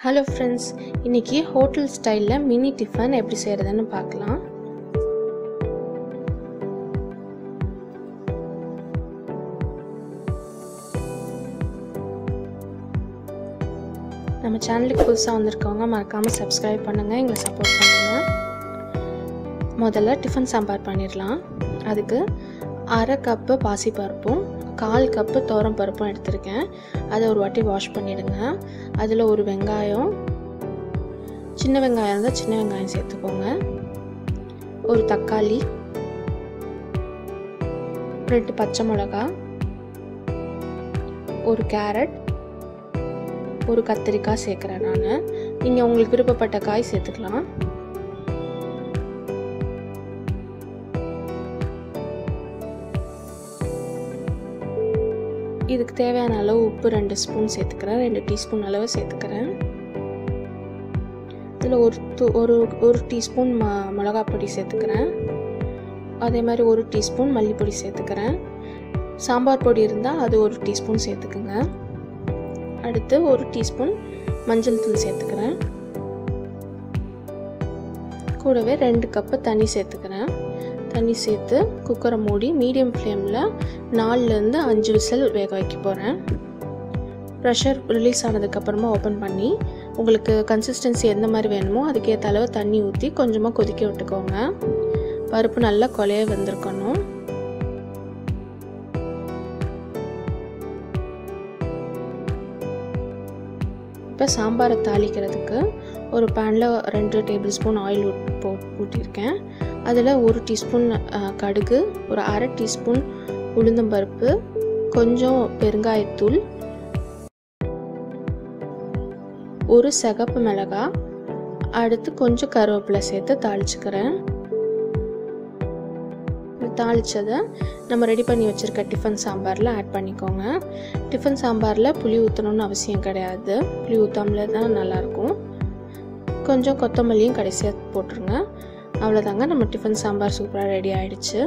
hello friends இன்றைக்கி hotel ஸ்டைலில் mini tiffin எப்படி செய்கிறதுன்னு பார்க்கலாம் நம்ம சேனலுக்கு புதுசாக வந்திருக்கவங்க மறக்காமல் சப்ஸ்கிரைப் பண்ணுங்கள் எங்களை சப்போர்ட் பண்ணுங்கள் முதல்ல டிஃபன் சாம்பார் பண்ணிடலாம் அதுக்கு அரை கப்பு பாசிப்பருப்பும் கால் கப்பு துவரம் பருப்பும் எடுத்திருக்கேன் அதை ஒரு வாட்டி வாஷ் பண்ணிவிடுங்க அதில் ஒரு வெங்காயம் சின்ன வெங்காயம் இருந்தால் சின்ன வெங்காயம் சேர்த்துக்கோங்க ஒரு தக்காளி ரெண்டு பச்சை மிளகா ஒரு கேரட் ஒரு கத்திரிக்காய் சேர்க்குறேன் நான் நீங்கள் உங்களுக்கு விருப்பப்பட்ட காய் சேர்த்துக்கலாம் இதுக்கு தேவையான அளவு உப்பு ரெண்டு ஸ்பூன் சேர்த்துக்கிறேன் ரெண்டு டீஸ்பூன் அளவு சேர்த்துக்கிறேன் இதில் ஒரு ஒரு ஒரு டீஸ்பூன் ம மிளகாப் பொடி சேர்த்துக்கிறேன் அதே மாதிரி ஒரு டீஸ்பூன் மல்லிப்பொடி சேர்த்துக்கிறேன் சாம்பார் பொடி இருந்தால் அது ஒரு டீஸ்பூன் சேர்த்துக்குங்க அடுத்து ஒரு டீஸ்பூன் மஞ்சள் தூள் சேர்த்துக்கிறேன் கூடவே ரெண்டு கப்பு தண்ணி சேர்த்துக்கிறேன் தண்ணி சேர்த்து குக்கரை மூடி மீடியம் ஃப்ளேமில் நாலுலேருந்து அஞ்சு விசில் வேக வைக்க போகிறேன் ப்ரெஷர் ரிலீஸ் ஆனதுக்கப்புறமா ஓப்பன் பண்ணி உங்களுக்கு கன்சிஸ்டன்சி எந்த மாதிரி வேணுமோ அதுக்கேற்ற அளவு தண்ணி ஊற்றி கொஞ்சமாக கொதிக்க விட்டுக்கோங்க பருப்பு நல்லா கொலைய வந்திருக்கணும் இப்போ சாம்பாரை தாளிக்கிறதுக்கு ஒரு பேனில் ரெண்டு டேபிள் ஸ்பூன் ஆயில் போ ஊட்டியிருக்கேன் அதில் ஒரு டீஸ்பூன் கடுகு ஒரு அரை டீஸ்பூன் உளுந்தம்பருப்பு கொஞ்சம் பெருங்காயத்தூள் ஒரு சிகப்பு மிளகாய் அடுத்து கொஞ்சம் கருவேப்பிலை சேர்த்து தாளிச்சுக்கிறேன் தாளித்ததை நம்ம ரெடி பண்ணி வச்சுருக்க டிஃபன் சாம்பாரில் ஆட் பண்ணிக்கோங்க டிஃபன் சாம்பாரில் புளி ஊற்றணும்னு அவசியம் கிடையாது புளி ஊற்றாமலே தான் நல்லாயிருக்கும் கொஞ்சம் கொத்தமல்லியும் கடைசியாக போட்டுருங்க அவ்வளோதாங்க நம்ம டிஃபன் சாம்பார் சூப்பராக ரெடி ஆயிடுச்சு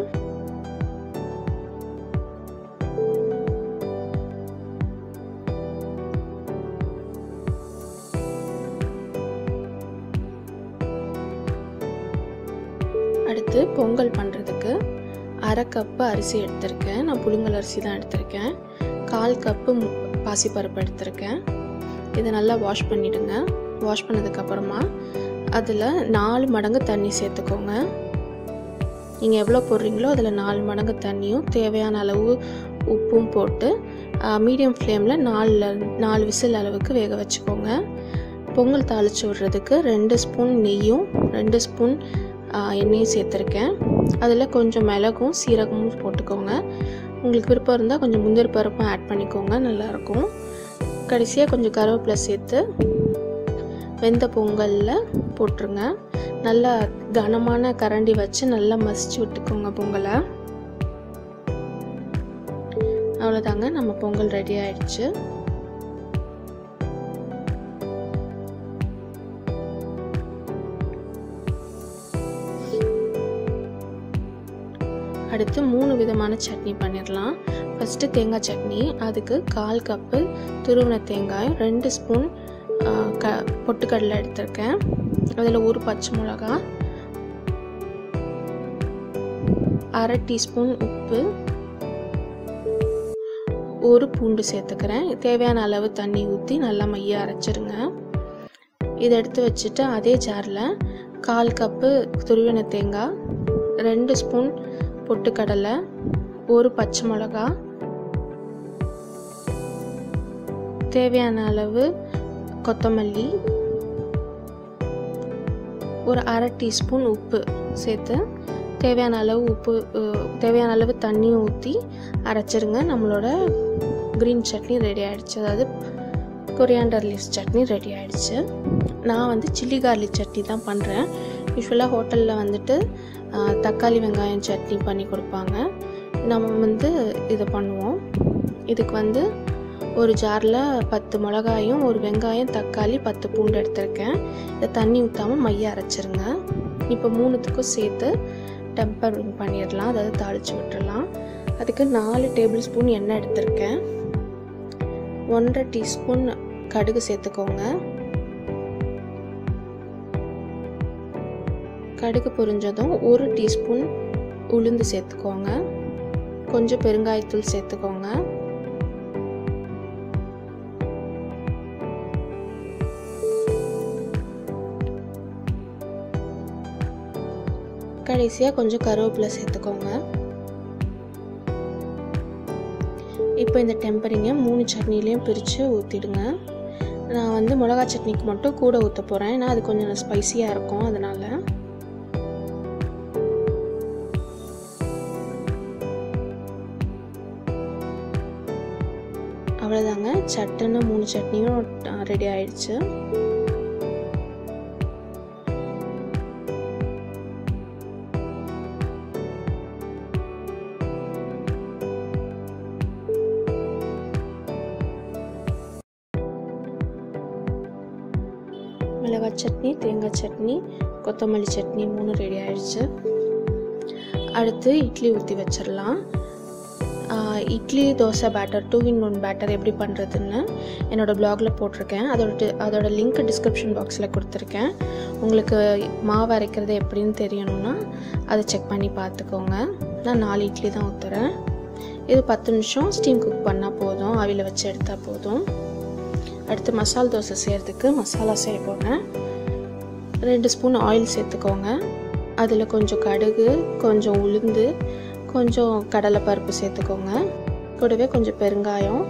அடுத்து பொங்கல் பண்ணுறதுக்கு அரை கப்பு அரிசி எடுத்திருக்கேன் நான் புழுங்கல் அரிசி தான் எடுத்திருக்கேன் கால் கப்பு பாசிப்பருப்பு எடுத்திருக்கேன் இதை நல்லா வாஷ் பண்ணிவிடுங்க வாஷ் பண்ணதுக்கப்புறமா அதில் நாலு மடங்கு தண்ணி சேர்த்துக்கோங்க நீங்கள் எவ்வளோ போடுறீங்களோ அதில் நாலு மடங்கு தண்ணியும் தேவையான அளவு உப்பும் போட்டு மீடியம் ஃப்ளேமில் நாலு நாலு விசில் அளவுக்கு வேக வச்சுக்கோங்க பொங்கல் தாளித்து விடுறதுக்கு ரெண்டு ஸ்பூன் நெய்யும் ரெண்டு ஸ்பூன் எண்ணெயும் சேர்த்துருக்கேன் அதில் கொஞ்சம் மிளகும் சீரகமும் போட்டுக்கோங்க உங்களுக்கு விருப்பம் இருந்தால் கொஞ்சம் முந்திரி பருப்பும் ஆட் பண்ணிக்கோங்க நல்லாயிருக்கும் கடைசியாக கொஞ்சம் கருவேப்பிலை சேர்த்து வெந்த பொங்கலில் போட்டுருங்க நல்லா கனமான கரண்டி வச்சு நல்லா மசிச்சு விட்டுக்கோங்க பொங்கலை அவ்வளோதாங்க நம்ம பொங்கல் ரெடி ஆயிடுச்சு அடுத்து மூணு விதமான சட்னி பண்ணிடலாம் ஃபஸ்ட்டு தேங்காய் சட்னி அதுக்கு கால் கப்பு துருவின தேங்காய் ரெண்டு ஸ்பூன் க பொட்டுக்கடலை எடுத்திருக்கேன் அதில் ஒரு பச்சை மிளகா அரை டீஸ்பூன் உப்பு ஒரு பூண்டு சேர்த்துக்கிறேன் தேவையான அளவு தண்ணி ஊற்றி நல்லா மைய அரைச்சிருங்க இதை எடுத்து வச்சுட்டு அதே ஜாரில் கால் கப்பு துருவின தேங்காய் ரெண்டு ஸ்பூன் பொட்டுக்கடலை ஒரு பச்சை மிளகா தேவையான அளவு கொத்தமல்லி ஒரு அரை டீஸ்பூன் உப்பு சேர்த்து தேவையான அளவு உப்பு தேவையான அளவு தண்ணியும் ஊற்றி அரைச்சிருங்க நம்மளோட க்ரீன் சட்னி ரெடி ஆகிடுச்சு அதாவது கொரியாண்டர் லீவ்ஸ் சட்னி ரெடி ஆகிடுச்சு நான் வந்து சில்லி கார்லிக் சட்னி தான் பண்ணுறேன் யூஸ்வலாக ஹோட்டலில் வந்துட்டு தக்காளி வெங்காயம் சட்னி பண்ணி கொடுப்பாங்க நம்ம வந்து இதை பண்ணுவோம் இதுக்கு வந்து ஒரு ஜாரில் பத்து மிளகாயும் ஒரு வெங்காயம் தக்காளி பத்து பூண்டு எடுத்திருக்கேன் இதை தண்ணி ஊற்றாமல் மைய அரைச்சிருங்க இப்போ மூணுத்துக்கும் சேர்த்து டெம்பரிங் பண்ணிடலாம் அதாவது தாளித்து விட்டுடலாம் அதுக்கு நாலு டேபிள் ஸ்பூன் எண்ணெய் எடுத்திருக்கேன் ஒன்றரை டீஸ்பூன் கடுகு சேர்த்துக்கோங்க கடுகு பொரிஞ்சதும் ஒரு டீஸ்பூன் உளுந்து சேர்த்துக்கோங்க கொஞ்சம் பெருங்காயத்தூள் சேர்த்துக்கோங்க கடைசியாக கொஞ்சம் கருவேப்பிலை சேர்த்துக்கோங்க இப்போ இந்த டெம்பரிங்கை மூணு சட்னிலையும் பிரித்து ஊற்றிடுங்க நான் வந்து மிளகா சட்னிக்கு மட்டும் கூட ஊற்ற போகிறேன் ஏன்னா அது கொஞ்சம் ஸ்பைசியாக இருக்கும் அதனால் அவ்வளோதாங்க சட்டுன்னு மூணு சட்னியும் ரெடி ஆயிடுச்சு மிளகாய் சட்னி தேங்காய் சட்னி கொத்தமல்லி சட்னி மூணு ரெடி ஆயிடுச்சு அடுத்து இட்லி ஊற்றி வச்சிடலாம் idli dosa batter two in one batter எப்படி பண்ணுறதுன்னு என்னோடய ப்ளாகில் போட்டிருக்கேன் அதோட அதோட லிங்க் டிஸ்கிரிப்ஷன் பாக்ஸில் கொடுத்துருக்கேன் உங்களுக்கு மாவு அரைக்கிறது எப்படின்னு தெரியணும்னா அதை செக் பண்ணி பார்த்துக்கோங்க நான் நாலு இட்லி தான் ஊற்றுறேன் இது பத்து நிமிஷம் ஸ்டீம் குக் பண்ணால் போதும் ஆவியில் வச்சு எடுத்தால் போதும் அடுத்து மசால் தோசை செய்கிறதுக்கு மசாலா செய்ய போகிறேன் ரெண்டு ஸ்பூன் ஆயில் சேர்த்துக்கோங்க அதில் கொஞ்சம் கடுகு கொஞ்சம் உளுந்து கொஞ்சம் கடலை பருப்பு சேர்த்துக்கோங்க கூடவே கொஞ்சம் பெருங்காயம்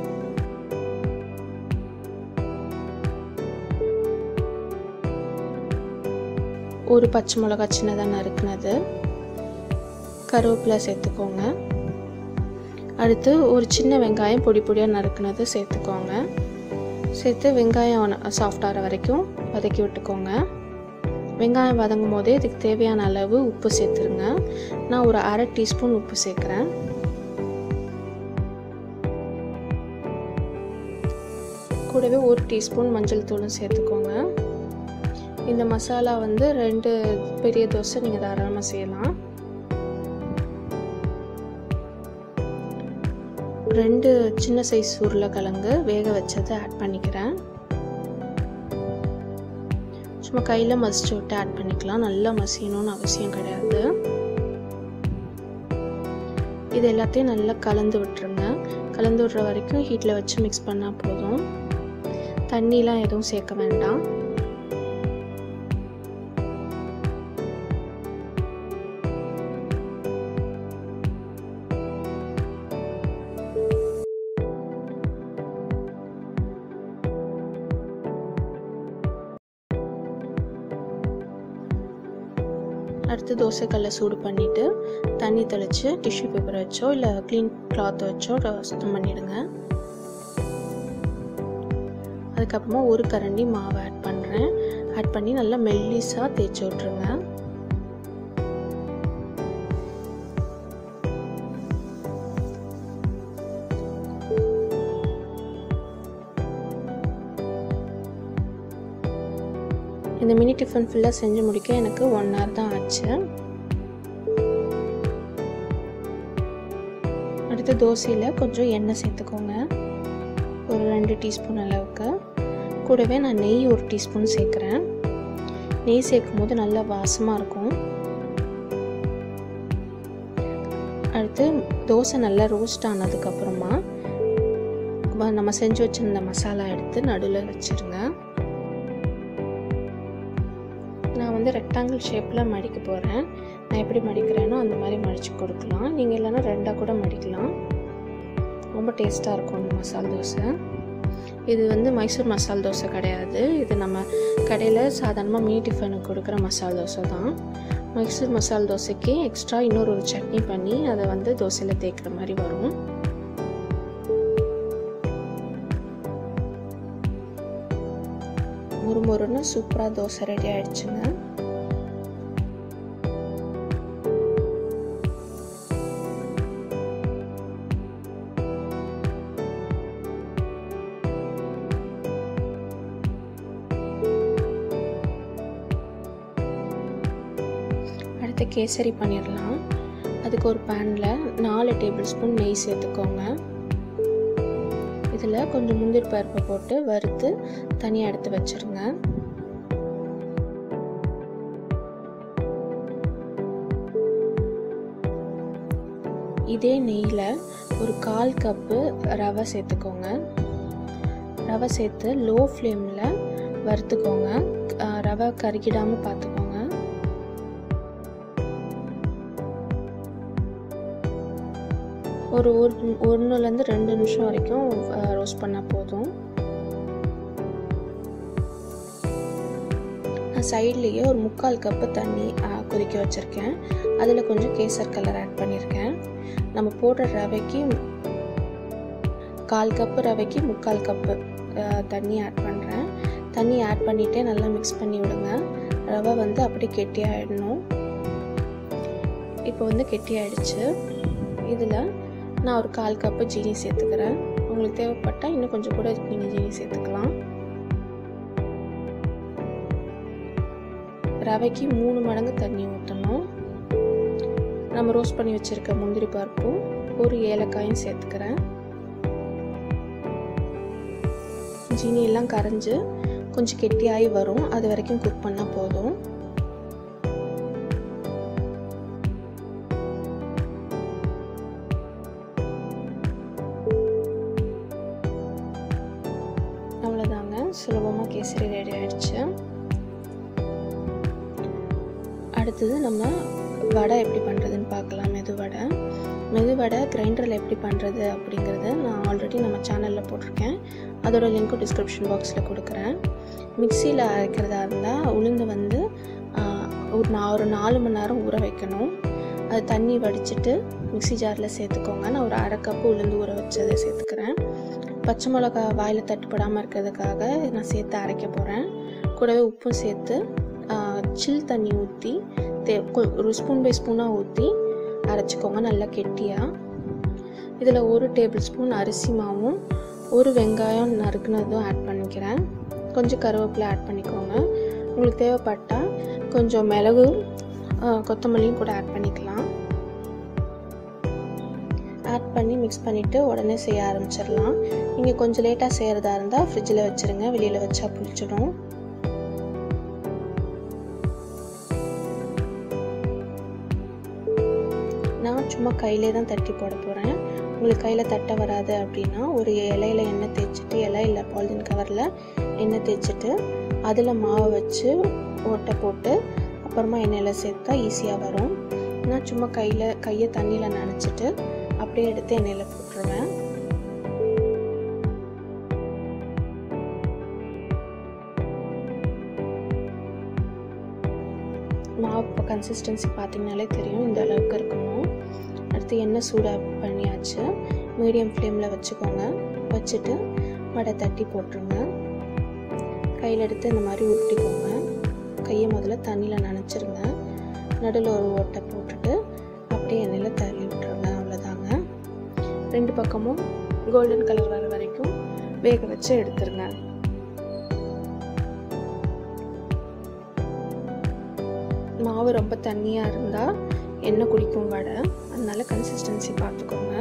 ஒரு பச்சை மிளகா சின்னதாக நறுக்குனது கருவேப்பிலை சேர்த்துக்கோங்க அடுத்து ஒரு சின்ன வெங்காயம் பொடி பொடியாக நறுக்குனது சேர்த்துக்கோங்க சேர்த்து வெங்காயம் சாஃப்டாகிற வரைக்கும் வதக்கி விட்டுக்கோங்க வெங்காயம் வதங்கும் போதே இதுக்கு தேவையான அளவு உப்பு சேர்த்துருங்க நான் ஒரு அரை டீஸ்பூன் உப்பு சேர்க்குறேன் கூடவே ஒரு டீஸ்பூன் மஞ்சள் தூளும் சேர்த்துக்கோங்க இந்த மசாலா வந்து ரெண்டு பெரிய தோசை நீங்கள் தாராளமாக செய்யலாம் ரெண்டு சின்ன சைஸ் உருளைக்கிழங்கு வேக வச்சதை ஆட் பண்ணிக்கிறேன் சும்மா கையில் மசிச்சு விட்டு ஆட் பண்ணிக்கலாம் நல்லா மசியணும்னு அவசியம் கிடையாது இது எல்லாத்தையும் நல்லா கலந்து விட்டுருங்க கலந்து விடுற வரைக்கும் ஹீட்டில் வச்சு மிக்ஸ் பண்ணால் போதும் தண்ணிலாம் எதுவும் சேர்க்க வேண்டாம் அடுத்து தோசைக்கல்லை சூடு பண்ணிவிட்டு தண்ணி தெளித்து டிஷ்யூ பேப்பர் வச்சோ இல்லை க்ளீன் கிளாத் வச்சோ சுத்தம் பண்ணிவிடுங்க அதுக்கப்புறமா ஒரு கரண்டி மாவு ஆட் பண்ணுறேன் ஆட் பண்ணி நல்லா மெல்லிஸாக தேய்ச்சி விட்ருங்க இந்த மினி டிஃபன் ஃபுல்லாக செஞ்சு முடிக்க எனக்கு ஒன் ஹவர் தான் ஆச்சு அடுத்து தோசையில் கொஞ்சம் எண்ணெய் சேர்த்துக்கோங்க ஒரு ரெண்டு டீஸ்பூன் அளவுக்கு கூடவே நான் நெய் ஒரு டீஸ்பூன் சேர்க்குறேன் நெய் சேர்க்கும் போது நல்லா வாசமாக இருக்கும் அடுத்து தோசை நல்லா ரோஸ்ட் ஆனதுக்கப்புறமா நம்ம செஞ்சு வச்சிருந்த மசாலா எடுத்து நடுவில் வச்சுருங்க நான் வந்து ரெக்டாங்கிள் ஷேப்பில் மடிக்க போகிறேன் நான் எப்படி மடிக்கிறேனோ அந்த மாதிரி மடித்து கொடுக்கலாம் நீங்கள் இல்லைன்னா ரெண்டாக கூட மடிக்கலாம் ரொம்ப டேஸ்ட்டாக இருக்கும் இந்த மசால் தோசை இது வந்து மைசூர் மசால் தோசை கிடையாது இது நம்ம கடையில் சாதாரணமாக மீ டிஃபனுக்கு கொடுக்குற மசால் தோசை தான் மைசூர் மசால் தோசைக்கு எக்ஸ்ட்ரா இன்னொரு ஒரு சட்னி பண்ணி அதை வந்து தோசையில் தேய்க்கிற மாதிரி வரும் ஒரு முருன்னு சூப்பராக தோசை ரெடி ஆயிடுச்சுங்க அடுத்து கேசரி பண்ணிடலாம் அதுக்கு ஒரு பேனில் நாலு டேபிள் ஸ்பூன் நெய் சேர்த்துக்கோங்க இதில் கொஞ்சம் முந்திரி பருப்பை போட்டு வறுத்து தனியாக எடுத்து வச்சுருங்க இதே நெய்யில் ஒரு கால் கப்பு ரவை சேர்த்துக்கோங்க ரவை சேர்த்து லோ ஃப்ளேமில் வறுத்துக்கோங்க ரவை கருகிடாமல் பார்த்துக்கோங்க ஒரு ஒரு ஒன்றுலேருந்து ரெண்டு நிமிஷம் வரைக்கும் ரோஸ்ட் பண்ணால் போதும் நான் சைட்லேயே ஒரு முக்கால் கப்பு தண்ணி கொதிக்க வச்சுருக்கேன் அதில் கொஞ்சம் கேசர் கலர் ஆட் பண்ணியிருக்கேன் நம்ம போடுற ரவைக்கு கால் கப்பு ரவைக்கு முக்கால் கப்பு தண்ணி ஆட் பண்ணுறேன் தண்ணி ஆட் பண்ணிவிட்டே நல்லா மிக்ஸ் பண்ணி விடுங்க ரவை வந்து அப்படியே கெட்டியாகிடணும் இப்போ வந்து கெட்டியாயிடுச்சு இதில் நான் ஒரு கால் கப்பு ஜீனி சேர்த்துக்கிறேன் உங்களுக்கு தேவைப்பட்டால் இன்னும் கொஞ்சம் கூட நீங்கள் ஜீனி சேர்த்துக்கலாம் ரவைக்கு மூணு மடங்கு தண்ணி ஊற்றணும் நம்ம ரோஸ்ட் பண்ணி வச்சுருக்க முந்திரி பருப்பும் ஒரு ஏலக்காயும் சேர்த்துக்கிறேன் ஜீனி எல்லாம் கரைஞ்சி கொஞ்சம் கெட்டியாகி வரும் அது வரைக்கும் குக் பண்ணால் போதும் அவ்வளோதாங்க சுலபமாக கேசரி ரெடி ஆயிடுச்சு அடுத்தது நம்ம வடை எப்படி பண்ணுறதுன்னு பார்க்கலாம் மெது வடை மெது வடை கிரைண்டரில் எப்படி பண்ணுறது அப்படிங்கிறத நான் ஆல்ரெடி நம்ம சேனலில் போட்டிருக்கேன் அதோட லிங்க்கும் டிஸ்கிரிப்ஷன் பாக்ஸில் கொடுக்குறேன் மிக்சியில் அரைக்கிறதா இருந்தால் உளுந்து வந்து ஒரு நான் ஒரு நாலு மணி நேரம் ஊற வைக்கணும் அது தண்ணி வடிச்சிட்டு மிக்சி ஜாரில் சேர்த்துக்கோங்க நான் ஒரு அரை கப்பு உளுந்து ஊற வச்சதை சேர்த்துக்கிறேன் பச்சை மிளகா வாயில் தட்டுப்படாமல் இருக்கிறதுக்காக நான் சேர்த்து அரைக்க போகிறேன் கூடவே உப்பும் சேர்த்து சில் தண்ணி ஊற்றி தே ஒரு ஸ்பூன் பை ஸ்பூனாக ஊற்றி அரைச்சிக்கோங்க நல்லா கெட்டியாக இதில் ஒரு டேபிள் ஸ்பூன் அரிசி மாவும் ஒரு வெங்காயம் நறுக்குனதும் ஆட் பண்ணிக்கிறேன் கொஞ்சம் கருவேப்பிலை ஆட் பண்ணிக்கோங்க உங்களுக்கு தேவைப்பட்டால் கொஞ்சம் மிளகு கொத்தமல்லியும் கூட ஆட் பண்ணிக்கலாம் ஆட் பண்ணி மிக்ஸ் பண்ணிவிட்டு உடனே செய்ய ஆரம்பிச்சிடலாம் நீங்கள் கொஞ்சம் லேட்டாக செய்கிறதா இருந்தால் ஃப்ரிட்ஜில் வச்சுருங்க வெளியில் வச்சா புளிச்சிடும் நான் சும்மா கையிலே தான் தட்டி போட போகிறேன் உங்களுக்கு கையில் தட்ட வராது அப்படின்னா ஒரு இலையில எண்ணெய் தேய்ச்சிட்டு இலை இல்லை பாலிதீன் கவரில் எண்ணெய் தேய்ச்சிட்டு அதில் மாவை வச்சு ஓட்டை போட்டு அப்புறமா எண்ணெயில் சேர்த்தா ஈஸியாக வரும் நான் சும்மா கையில் கையை தண்ணியில் நனைச்சிட்டு அப்படியே எடுத்து எண்ணெயில் போட்டுருவேன் மாவு கன்சிஸ்டன்சி பார்த்தீங்கனாலே தெரியும் இந்த அளவுக்கு இருக்கணும் அடுத்து எண்ணெய் சூடாக பண்ணியாச்சு மீடியம் ஃப்ளேமில் வச்சுக்கோங்க வச்சுட்டு வடை தட்டி போட்டுருங்க கையில் எடுத்து இந்த மாதிரி உருட்டிக்கோங்க கையை முதல்ல தண்ணியில் நனைச்சிருங்க நடுவில் ஒரு ஓட்டை போட்டுட்டு அப்படியே எண்ணெயில் தள்ளி விட்டுருங்க அவ்வளோதாங்க ரெண்டு பக்கமும் கோல்டன் கலர் வர வரைக்கும் வேக வச்சு எடுத்துருங்க மாவு ரொம்ப தண்ணியாக இருந்தால் எண்ணெய் குடிக்கும் வடை அதனால கன்சிஸ்டன்சி பார்த்துக்கோங்க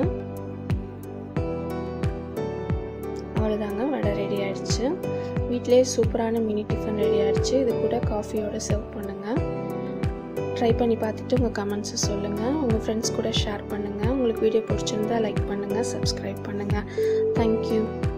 அவ்வளோதாங்க வடை ரெடி ஆயிடுச்சு வீட்டிலே சூப்பரான மினி டிஃபன் ரெடி ஆயிடுச்சு இது கூட காஃபியோட சர்வ் பண்ணுங்கள் ட்ரை பண்ணி பார்த்துட்டு உங்கள் கமெண்ட்ஸை சொல்லுங்கள் உங்கள் ஃப்ரெண்ட்ஸ் கூட ஷேர் பண்ணுங்கள் உங்களுக்கு வீடியோ பிடிச்சிருந்தா லைக் பண்ணுங்கள் சப்ஸ்கிரைப் பண்ணுங்கள் தேங்க்யூ